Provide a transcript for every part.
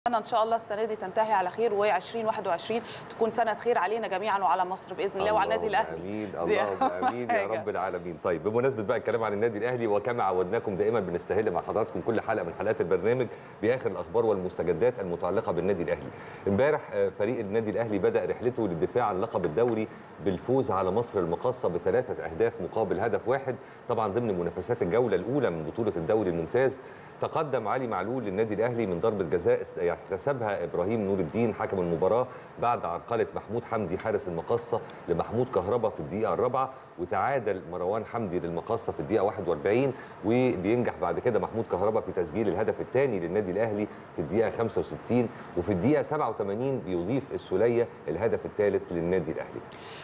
ان شاء الله السنه دي تنتهي على خير و2021 تكون سنه خير علينا جميعا وعلى مصر باذن الله وعلى النادي الاهلي امين دي اللهم امين يا حاجة. رب العالمين طيب بمناسبه بقى الكلام عن النادي الاهلي وكما عودناكم دائما بنستهل مع حضراتكم كل حلقه من حلقات البرنامج باخر الاخبار والمستجدات المتعلقه بالنادي الاهلي امبارح آه، فريق النادي الاهلي بدا رحلته للدفاع عن لقب الدوري بالفوز على مصر المقاصه بثلاثه اهداف مقابل هدف واحد طبعا ضمن منافسات الجوله الاولى من بطوله الدوري الممتاز تقدم علي معلول للنادي الاهلي من ضربه جزاء است- احتسبها ابراهيم نور الدين حكم المباراه بعد عرقله محمود حمدي حارس المقصه لمحمود كهربا في الدقيقه الرابعه وتعادل مروان حمدي للمقصه في الدقيقه 41 وبينجح بعد كده محمود كهربا في تسجيل الهدف الثاني للنادي الاهلي في الدقيقه 65 وفي الدقيقه 87 بيضيف السوليه الهدف الثالث للنادي الاهلي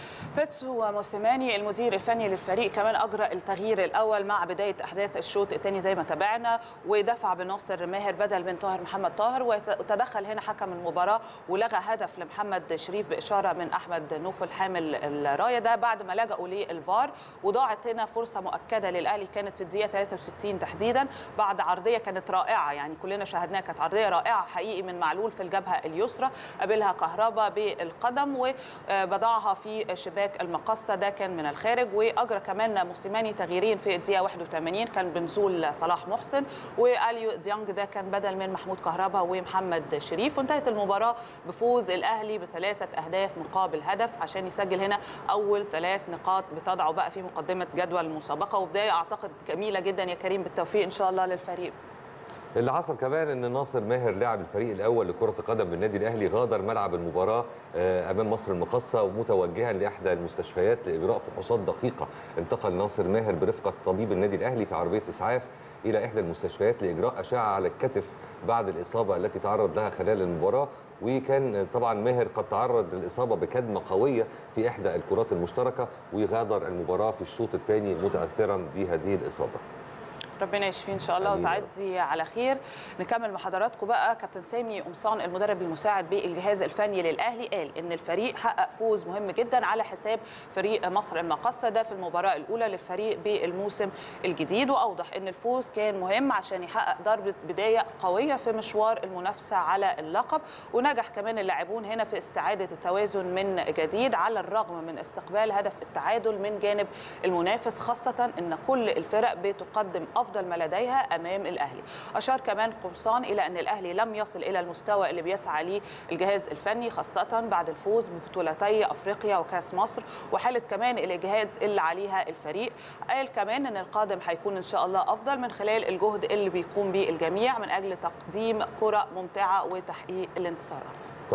بيتسو موسيماني المدير الفني للفريق كمان اجرى التغيير الاول مع بدايه احداث الشوط الثاني زي ما تابعنا ودفع بناصر ماهر بدل من طاهر محمد طاهر وتدخل هنا حكم المباراه ولغى هدف لمحمد شريف باشاره من احمد نوفل حامل الرايه ده بعد ما لجأوا للفار وضاعت هنا فرصه مؤكده للاهلي كانت في الدقيقه 63 تحديدا بعد عرضيه كانت رائعه يعني كلنا شاهدناها كانت عرضيه رائعه حقيقي من معلول في الجبهه اليسرى قابلها كهربا بالقدم وبضعها في شباك المقصه ده كان من الخارج واجرى كمان موسيماني تغييرين في الدقيقه 81 كان بنزول صلاح محسن واليو ديانج ده كان بدل من محمود كهربا ومحمد شريف وانتهت المباراه بفوز الاهلي بثلاثه اهداف مقابل هدف عشان يسجل هنا اول ثلاث نقاط بتضعه بقى في مقدمه جدول المسابقه وبدايه اعتقد جميله جدا يا كريم بالتوفيق ان شاء الله للفريق اللي حصل كمان ان ناصر ماهر لاعب الفريق الاول لكره القدم بالنادي الاهلي غادر ملعب المباراه آه، امام مصر المقاصه ومتوجها لاحدى المستشفيات لاجراء فحوصات دقيقه انتقل ناصر ماهر برفقه طبيب النادي الاهلي في عربيه اسعاف الى احدى المستشفيات لاجراء اشعه على الكتف بعد الاصابه التي تعرض لها خلال المباراه وكان طبعا ماهر قد تعرض للاصابه بكدمه قويه في احدى الكرات المشتركه وغادر المباراه في الشوط الثاني متاثرا بهذه الاصابه ربنا يشفيه ان شاء الله آمين يا رب. وتعدي على خير نكمل مع حضراتكم بقى كابتن سامي قمصان المدرب المساعد بالجهاز الفني للاهلي قال ان الفريق حقق فوز مهم جدا على حساب فريق مصر المقصه ده في المباراه الاولى للفريق بالموسم الجديد واوضح ان الفوز كان مهم عشان يحقق ضربه بدايه قويه في مشوار المنافسه على اللقب ونجح كمان اللاعبون هنا في استعاده التوازن من جديد على الرغم من استقبال هدف التعادل من جانب المنافس خاصه ان كل الفرق بتقدم افضل ما لديها امام الاهلي اشار كمان قمصان الى ان الاهلي لم يصل الى المستوى اللي بيسعى ليه الجهاز الفني خاصه بعد الفوز ببطولتي افريقيا وكاس مصر وحاله كمان الاجهاد اللي عليها الفريق قال كمان ان القادم هيكون ان شاء الله افضل من خلال الجهد اللي بيقوم به الجميع من اجل تقديم كره ممتعه وتحقيق الانتصارات